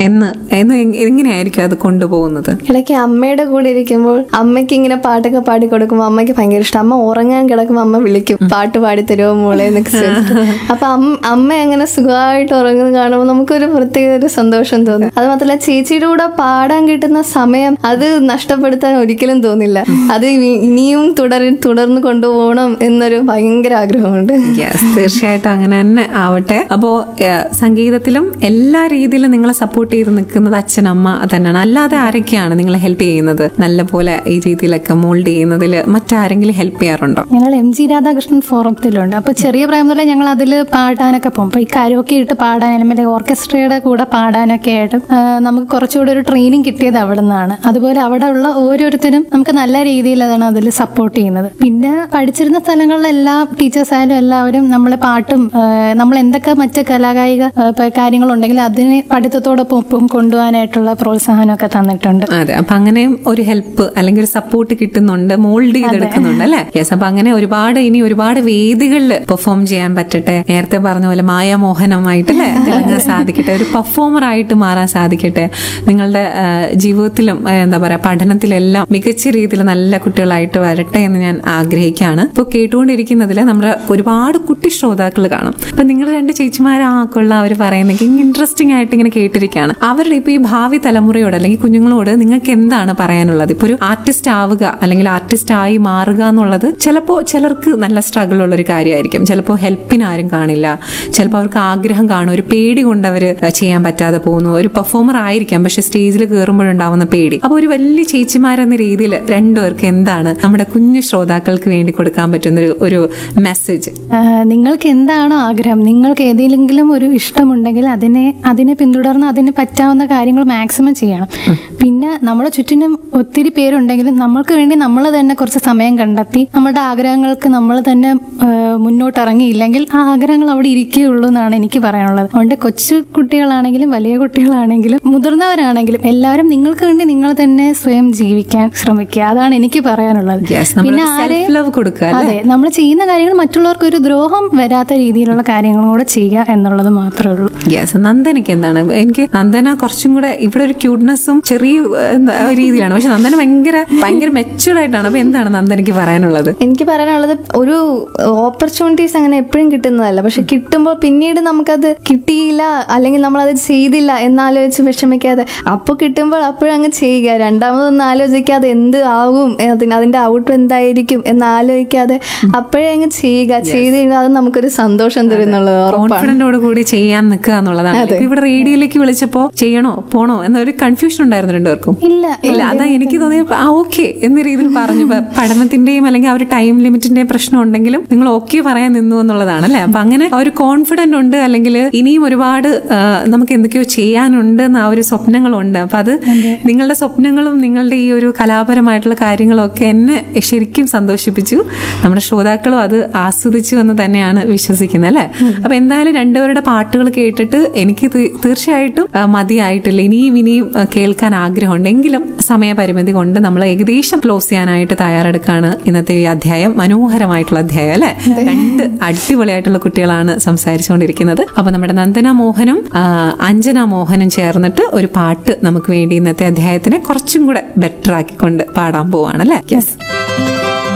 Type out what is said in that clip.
എന്ന് എന്ന് എങ്- എങ്ങനെയായിരിക്കും അത് കൊണ്ടുപോകുന്നത് ഇടയ്ക്ക് അമ്മയുടെ കൂടെ ഇരിക്കുമ്പോൾ അമ്മയ്ക്ക് ഇങ്ങനെ പാട്ടൊക്കെ പാടി കൊടുക്കുമ്പോൾ അമ്മയ്ക്ക് ഭയങ്കര ഇഷ്ടം അമ്മ ഉറങ്ങാൻ കിടക്കുമ്പോൾ അമ്മ വിളിക്കും പാട്ട് പാടി തരുമോ മോളെ എന്നൊക്കെ ചോദിച്ചിട്ട് അപ്പൊ അമ്മ അമ്മ അങ്ങനെ സുഖമായിട്ട് ഉറങ്ങുന്നത് കാണുമ്പോൾ നമുക്കൊരു പ്രത്യേക ഒരു സന്തോഷം തോന്നും അത് മാത്രമല്ല ചേച്ചിയുടെ കൂടെ പാടാൻ കിട്ടുന്ന സമയം അത് നഷ്ടപ്പെടുത്താൻ ഒരിക്കലും തോന്നില്ല അത് ഇനി- ഇനിയും തുടർ തുടർന്ന് കൊണ്ടുപോകണം എന്നൊരു ഭയങ്കര ആഗ്രഹമുണ്ട് Yes, തീർച്ചയായിട്ടും അങ്ങനെ തന്നെ ആവട്ടെ അപ്പോ ഏഹ്, സംഗീതത്തിലും എല്ലാ രീതിയിലും നിങ്ങളെ സപ്പോർട്ട് ചെയ്ത് നിൽക്കുന്നത് അച്ഛനമ്മ തന്നെയാണ് അല്ലാതെ ആരൊക്കെയാണ് നിങ്ങളെ ഹെൽപ്പ് ചെയ്യുന്നത് നല്ല പോലെ ഈ രീതിയിലൊക്കെ മോൾഡ് ചെയ്യുന്നതിൽ മറ്റാരെങ്കിലും ഹെൽപ്പ് ചെയ്യാറുണ്ടോ ഞങ്ങൾ എം ജി രാധാകൃഷ്ണൻ ഫോറത്തിലുണ്ട് അപ്പൊ ചെറിയ പ്രായം മുതലേ ഞങ്ങൾ അതിൽ പാടാനൊക്കെ പോകും അപ്പൊ ഈ കരോക്കെ ഇട്ട് പാടാനും അല്ലെങ്കിൽ ഓർക്കസ്ട്രയുടെ കൂടെ പാടാനൊക്കെ ആയിട്ട് ആ, നമുക്ക് കുറച്ചുകൂടെ ഒരു ട്രെയിനിങ് കിട്ടിയത് അവിടെ നിന്നാണ് അതുപോലെ അവിടെ ഉള്ള ഓരോരുത്തരും നമുക്ക് നല്ല രീതിയിൽ അതാണ് അതിൽ സപ്പോർട്ട് ചെയ്യുന്നത് പിന്നെ പഠിച്ചിരുന്ന സ്ഥലങ്ങളിലെല്ലാ ടീച്ചേഴ്സ് ആയാലും എല്ലാവരും നമ്മളെ പാട്ടും ആ, നമ്മൾ എന്തൊക്കെ മറ്റ് കലാകായിക ആ, ഇപ്പൊ കാര്യങ്ങളുണ്ടെങ്കിൽ അതിനെ പഠിത്തത്തോടൊപ്പം ഒപ്പം കൊണ്ടുപോകാനായിട്ടുള്ള പ്രോത്സാഹനമൊക്കെ തന്നിട്ടുണ്ട് അതെ അപ്പൊ അങ്ങനെയും ഒരു ഹെൽപ്പ് അല്ലെങ്കിൽ ഒരു സപ്പോർട്ട് കിട്ടുന്നുണ്ട് മോൾഡ് ചെയ്തെടുക്കുന്നുണ്ട് അല്ലെ യെസ് അപ്പൊ അങ്ങനെ ഒരുപാട് ഇനി ഒരുപാട് വേദികളിൽ പെർഫോം ചെയ്യാൻ പറ്റട്ടെ നേരത്തെ പറഞ്ഞ പോലെ മായാമോഹനമായിട്ട് അല്ലെ തിളങ്ങാൻ സാധിക്കട്ടെ ഒരു പെർഫോമർ ആയിട്ട് മാറാൻ സാധിക്കട്ടെ നിങ്ങളുടെ ആ, ജീവിതത്തിലും ആ, എന്താ പറയാ പഠനത്തിലെല്ലാം മികച്ച രീതിയിൽ നല്ല കുട്ടികളായിട്ട് വരട്ടെ എന്ന് ഞാൻ ആഗ്രഹിക്കുകയാണ് ഇപ്പൊ കേട്ടുകൊണ്ടിരിക്കുന്നതിൽ നമ്മുടെ ഒരുപാട് കുട്ടി ശ്രോതാക്കൾ കാണും അപ്പൊ നിങ്ങൾ രണ്ട് ചേച്ചിമാരാ കൊള്ള അവർ പറയുന്നെങ്കിൽ ഇൻട്രസ്റ്റിംഗ് ആയിട്ട് ഇങ്ങനെ കേട്ടിരിക്കുകയാണ് അവരുടെ ഇപ്പൊ ഈ ഭാവി തലമുറയോട് അല്ലെങ്കിൽ കുഞ്ഞുങ്ങളോട് നിങ്ങൾക്ക് എന്താണ് പറയാനുള്ളത് ഇപ്പൊ ഒരു ആർട്ടിസ്റ്റ് ആവുക അല്ലെങ്കിൽ ആർട്ടിസ്റ്റ് ആയി മാറുക എന്നുള്ളത് ചിലപ്പോൾ ചിലർക്ക് നല്ല സ്ട്രഗിൾ ഉള്ള ഒരു കാര്യമായിരിക്കും ചിലപ്പോൾ ഹെൽപ്പിന് ആരും കാണില്ല ചിലപ്പോൾ അവർക്ക് ആഗ്രഹം കാണും ഒരു പേടി കൊണ്ട് അവർ ചെയ്യാൻ പറ്റാതെ പോകുന്നു ഒരു പെർഫോമർ ആയിരിക്കാം പക്ഷെ സ്റ്റേജിൽ കയറുമ്പോഴുണ്ടാവുന്ന പേടി അപ്പൊ ഒരു വലിയ ചേച്ചിമാരെന്ന രീതിയിൽ രണ്ടുപേർക്ക് എന്താണ് നമ്മുടെ കുഞ്ഞു ശ്രോതാക്കൾക്ക് വേണ്ടി കൊടുക്കാൻ പറ്റുന്ന ഒരു- ഒരു മെസ്സേജ് ആ, നിങ്ങൾക്ക് എന്താണോ ആഗ്രഹം നിങ്ങൾക്ക് ഏതെങ്കിലും ഒരു ഇഷ്ടമുണ്ടെങ്കിൽ അതിനെ അതിനെ പിന്തുടർന്ന് അതിന് പറ്റാവുന്ന കാര്യങ്ങൾ മാക്സിമം ചെയ്യണം പിന്നെ നമ്മുടെ ചുറ്റിനും ഒത്തിരി പേരുണ്ടെങ്കിലും നമ്മൾക്ക് വേണ്ടി നമ്മൾ തന്നെ കുറച്ച് സമയം കണ്ടെത്തി നമ്മുടെ ആഗ്രഹങ്ങൾക്ക് നമ്മൾ തന്നെ ആ, മുന്നോട്ട് ഇറങ്ങിയില്ലെങ്കിൽ ആ ആഗ്രഹങ്ങൾ അവിടെ ഇരിക്കുകയുള്ളൂ എന്നാണ് എനിക്ക് പറയാനുള്ളത് അതുകൊണ്ട് കൊച്ചു കുട്ടികളാണെങ്കിലും വലിയ കുട്ടികളാണെങ്കിലും മുതിർന്നവരാണെങ്കിലും എല്ലാവരും നിങ്ങൾക്ക് വേണ്ടി നിങ്ങൾ തന്നെ സ്വയം ജീവിക്കാൻ ശ്രമിക്കുക അതാണ് എനിക്ക് പറയാനുള്ളത് Yes, നമ്മളൊരു പിന്നെ ആരെ self-love കൊടുക്കുക, അല്ലേ? അതെ നമ്മൾ ചെയ്യുന്ന കാര്യങ്ങൾ മറ്റുള്ളവർക്ക് ഒരു ദ്രോഹം വരാത്ത രീതിയിലുള്ള കാര്യങ്ങളും കൂടെ ചെയ്യുക എന്നുള്ളത് മാത്രമേ ഉള്ളൂ യെസ് നന്ദനയ്ക്ക് എന്താണ് എനിക്ക് നന്ദന കുറച്ചും കൂടെ ഇവിടെ ഒരു ക്യൂട്ട്നെസ്സും ചെറിയ ഏഹ്, എന്താ, രീതിയിലാണ് പക്ഷെ നന്ദന ഭയങ്കര ഭയങ്കര മെച്ചുവർഡ് ആയിട്ടാണ് അപ്പൊ എന്താണ് നന്ദനയ്ക്ക് പറയാനുള്ളത് എനിക്ക് പറയാനുള്ളത് ഒരു ഓപ്പർച്യൂണിറ്റീസ് അങ്ങനെ എപ്പോഴും കിട്ടുന്നതല്ല പക്ഷെ കിട്ടുമ്പോൾ പിന്നീട് നമുക്കത് കിട്ടിയില്ല അല്ലെങ്കിൽ നമ്മളത് ചെയ്തില്ല എന്നാലോചിച്ച് വിഷമിക്കാതെ അപ്പോൾ കിട്ടുമ്പോൾ അപ്പോഴങ്ങ് ചെയ്യുക രണ്ടാമതൊന്നും ആലോചിക്കാതെ എന്ത് ആവും അതിന് അതിന്റെ ഔട്ട് എന്തായിരിക്കും എന്ന് ആലോചിക്കാതെ അപ്പോഴേ അങ്ങ് ചെയ്യുക ചെയ്ത് കഴിഞ്ഞാൽ അത് നമുക്കൊരു സന്തോഷം തരുന്നുള്ളത് ഉറപ്പാണ് കോൺഫിഡന്റോട് കൂടി ചെയ്യാൻ നിൽക്കുക എന്നുള്ളതാണ് ഇപ്പൊ ഇവിടെ റേഡിയോയിലേക്ക് വിളിച്ചപ്പോ ചെയ്യണോ പോണോ എന്നൊരു കൺഫ്യൂഷൻ ഉണ്ടായിരുന്നു രണ്ടുപേർക്കും ഇല്ല ഇല്ല അതാ എനിക്ക് തോന്നിയ ആ ഓക്കെ എന്ന രീതിയിൽ പറഞ്ഞു ഇപ്പൊ പഠനത്തിന്റെയും അല്ലെങ്കിൽ ആ ഒരു ടൈം ലിമിറ്റിന്റെയും പ്രശ്നം ഉണ്ടെങ്കിലും നിങ്ങൾ ഓക്കെ പറയാൻ നിന്നു എന്നുള്ളതാണ് അല്ലെ അപ്പൊ അങ്ങനെ ആ ഒരു കോൺഫിഡന്റ് ഉണ്ട് അല്ലെങ്കിൽ ഇനിയും ഒരുപാട് ആ, നമുക്ക് എന്തൊക്കെയോ ചെയ്യാനുണ്ട് എന്ന ആ ഒരു സ്വപ്നങ്ങളുണ്ട് അപ്പൊ അത് നിങ്ങളുടെ സ്വപ്നങ്ങളും നിങ്ങളുടെ ഈ ഒരു കലാപരമായിട്ടുള്ള കാര്യങ്ങളും ഒക്കെ എന്നെ ശരിക്കും സന്തോഷിപ്പിച്ചു നമ്മുടെ ശ്രോതാക്കളും അത് ആസ്വദിച്ചു എന്ന് തന്നെയാണ് വിശ്വസിക്കുന്നത് അല്ലെ അപ്പൊ എന്തായാലും രണ്ടുപേരുടെ പാട്ടുകൾ കേട്ടിട്ട് എനിക്ക് തീ- തീർച്ചയായിട്ടും ആ, മതിയായിട്ടില്ല ഇനിയും ഇനിയും ആ, കേൾക്കാൻ ആഗ്രഹമുണ്ട് എങ്കിലും സമയപരിമിതി കൊണ്ട് നമ്മൾ ഏകദേശം ക്ലോസ് ചെയ്യാനായിട്ട് തയ്യാറെടുക്കാണ് ഇന്നത്തെ ഈ അധ്യായം മനോഹരമായിട്ടുള്ള അധ്യായം അല്ലെ രണ്ട് അടിപൊളിയായിട്ടുള്ള കുട്ടികളാണ് സംസാരിച്ചുകൊണ്ടിരിക്കുന്നത് അപ്പൊ നമ്മുടെ നന്ദന മോഹനും ആ, അഞ്ജന മോഹനും ചേർന്നിട്ട് ഒരു പാട്ട് നമുക്ക് വേണ്ടി ഇന്നത്തെ അധ്യായത്തിനെ കുറച്ചും കൂടെ ബെറ്റർ ആക്കിക്കൊണ്ട് പാടാൻ പോവാണ് അല്ലെ യെസ്